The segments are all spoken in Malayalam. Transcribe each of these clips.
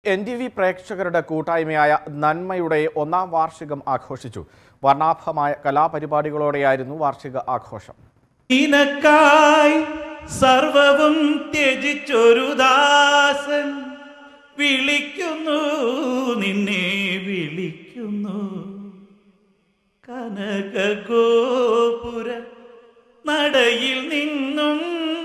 എൻ ടി വി പ്രേക്ഷകരുടെ കൂട്ടായ്മയായ നന്മയുടെ ഒന്നാം വാർഷികം ആഘോഷിച്ചു വർണ്ണാഭമായ കലാപരിപാടികളോടെയായിരുന്നു വാർഷിക ആഘോഷം നിനക്കായി സർവവും ത്യജിച്ചൊരു ദാസൻ വിളിക്കുന്നു നിന്നെ വിളിക്കുന്നു കനകഗോപുര നടയിൽ നിന്നും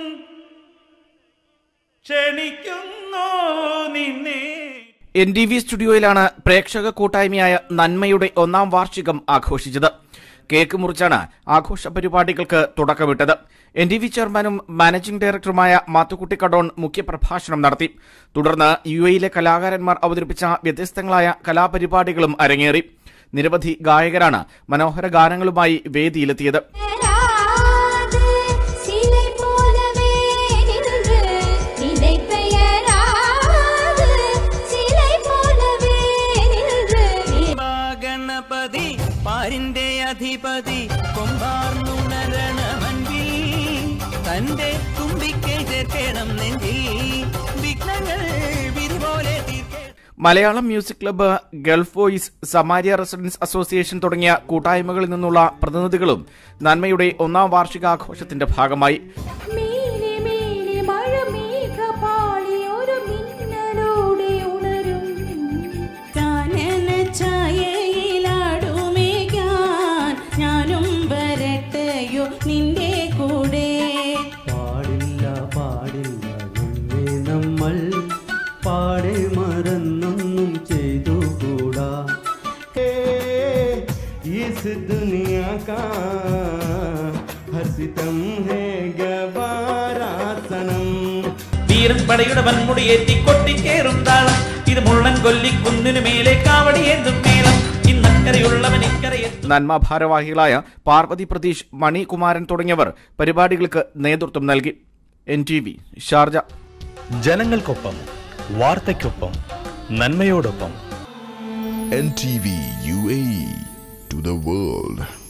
ക്ഷണിക്കുന്നു നിന്നെ എൻ ടി വി സ്റ്റുഡിയോയിലാണ് പ്രേക്ഷക കൂട്ടായ്മയായ നന്മയുടെ ഒന്നാം വാർഷികം ആഘോഷിച്ചത് കേക്ക് മുറിച്ചാണ് ആഘോഷ പരിപാടികൾക്ക് തുടക്കമിട്ടത് എൻ ടി വി ചെയർമാനും മാനേജിംഗ് ഡയറക്ടറുമായ മാത്തുക്കുട്ടി കടോൺ മുഖ്യപ്രഭാഷണം നടത്തി തുടർന്ന് യു എയിലെ കലാകാരന്മാർ അവതരിപ്പിച്ച വ്യത്യസ്തങ്ങളായ കലാപരിപാടികളും അരങ്ങേറി നിരവധി ഗായകരാണ് മനോഹര ഗാനങ്ങളുമായി വേദിയിലെത്തിയത് பெயராது சிலை போலவே நின்று நிலை பெயராது சிலை போலவே நின்று ഗണപതി പാരിന്റെ അധിപതി കൊമ്പാർന്നുണരണമൻപിൽ തന്റെ തുമ്പിക്കൈ ചേർക്കണം നെഞ്ചിൽ വിഘ്നങ്ങൾ വിധി പോലെ തീർക്കണം Malayalam music club Gulf voice സമാരിയ റെസിഡൻസ് അസോസിയേഷൻ തുടങ്ങിയ കൂട്ടായ്മകളിൽ നിന്നുള്ള പ്രതിനിധികളും നന്മയുടെ ഒന്നാം വാർഷികാഘോഷത്തിന്റെ ഭാഗമായി മീനെ മീനെ മഴമേഘ പാളി ഒരു മിന്നലോടെ ഉണരും കാനന ഛായയിലാടുമേകാൻ ഞാനും വരട്ടെയോ നിന്റെ കൂടെ പാടില്ല പാടില്ല നമ്മെ നമ്മൾ പാടെ മറന്നൊന്നും ചെയ്തുകൂടാ ഹേ, ഇസ് ദുനിയാ കാ ഹസിതം ഹേ ഗവാരാസനം വീരൻ പടയുടെ വൻമുടിയേറ്റി കൊട്ടിക്കേറും താളം ഇത് മുള്ളൻ കൊല്ലിക്കുന്നിനു മേലെ കാവടിയേന്തും മേളം ഇന്നക്കരയുള്ളവൻ ഇക്കരയെത്തും നന്മ ഭാരവാഹികളായ പാർവതി പ്രതീഷ് മണികുമാരൻ തുടങ്ങിയവർ പരിപാടികൾക്ക് നേതൃത്വം നൽകി എൻ ടി വി ഷാർജ ജനങ്ങൾക്കൊപ്പം വാർത്തയ്ക്കൊപ്പം നന്മയോടൊപ്പം NTV UAE to the world.